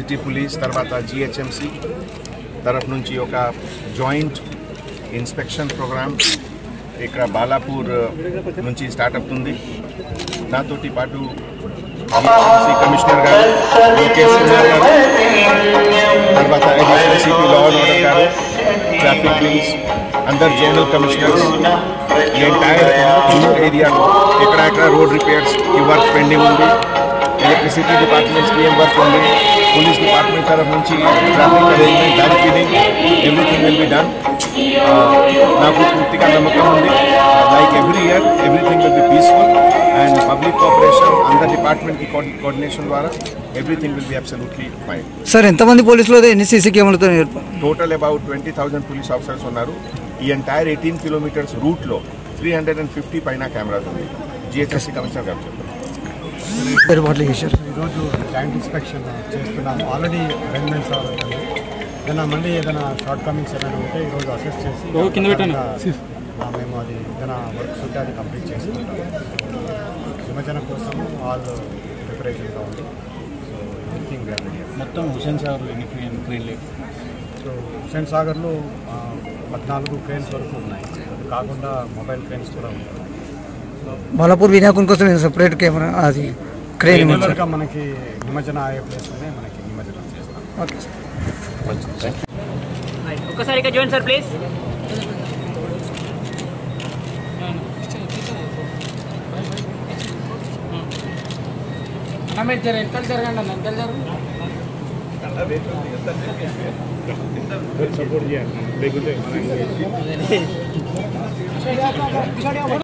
city police తర్వాత GHMC తరఫు నుంచి ఒక జాయింట్ ఇన్స్పెక్షన్ ప్రోగ్రామ్ ఇక్కడ బాలాపూర్ నుంచి స్టార్ట్ అవుతుంది దాంతో పాటు GHMC కమిషనర్ గారు లోకేష్ కుమార్ గారు తర్వాత additional CP law and order garu traffic wings అందరు జోనల్ కమిషనర్స్ ఈ ఎంటైర్ ఏరియాలో ఎక్కడ ఎక్కడ రోడ్ రిపేర్స్ ఈ వర్క్ పెండింగ్ ఉంది ఎలక్ట్రిసిటీ డిపార్ట్మెంట్స్కి ఏం వర్క్ ఉంది పోలీస్ డిపార్ట్మెంట్ తరఫు నుంచి ట్రాఫిక్ అరేంజ్మెంట్ దారి feeding everything will be done నాకు పూర్తిగా నమ్మకం ఉంది like every year everything will be peaceful and public cooperation అందర్ డిపార్ట్మెంట్కి కోఆర్డినేషన్ ద్వారా everything will be absolutely fine sir ఎంతమంది పోలీసులు ఎన్ని సీసీ కెమెరాలతో ఏర్ప- total about twenty thousand police officers ఉన్నారు ఈ ఎంటైర్ ఎయిటీన్ కిలోమీటర్స్ రూట్లో త్రీ హండ్రెడ్ అండ్ ఫిఫ్టీ పైన కెమెరాస్ ఉంది జిహెచ్ఎస్సీ కమిషనర్ గారు చెప్పారు ఏర్పాట్లు చేశారు ఈరోజు ట్యాంక్ ఇన్స్పెక్షన్ చేస్తున్నాము ఆల్రెడీ అరేంజ్మెంట్స్ అవుతుంది ఏదైనా మళ్ళీ ఏదైనా షార్ట్ కమింగ్స్ ఏమైనా ఉంటే ఈరోజు అసెస్ చేసి ఆ, మేము అది ఏదైనా వర్క్స్ ఉంటే అది కంప్లీట్ చేసుకుంటాం విమర్శన కోసం ఆల్ ప్రిపరేషన్గా ఉంది సో ఎవ్రీథింగ్ మొత్తం హుసేన్ సాగర్లో ఎన్ని క్రేన్ క్రేన్ లేవు సో హుసేన్ సాగర్లో ఆ, పద్నాలుగు క్రేన్స్ వరకు ఉన్నాయి అది కాకుండా మొబైల్ క్రేన్స్ కూడా ఉన్నాయి బాలాపూర్ వినాయకుని కోసం సెపరేట్ కెమెరా అది క్రేన్ ఇవ్వండి సార్ రెగ్యులర్గా మనకి నిమజ్జన అయ్యే ప్లేస్లోనే మనకి నిమజ్జనం చేస్తాం ఓకే సార్ ఒక్కసారి ఇక చూడండి సార్ ప్లీజ్ అన్న మీరు జర వెనకాల జరగండి అన్న వెనకాల జరగండి సపోర్ట్ చేయాలి లేకుంటే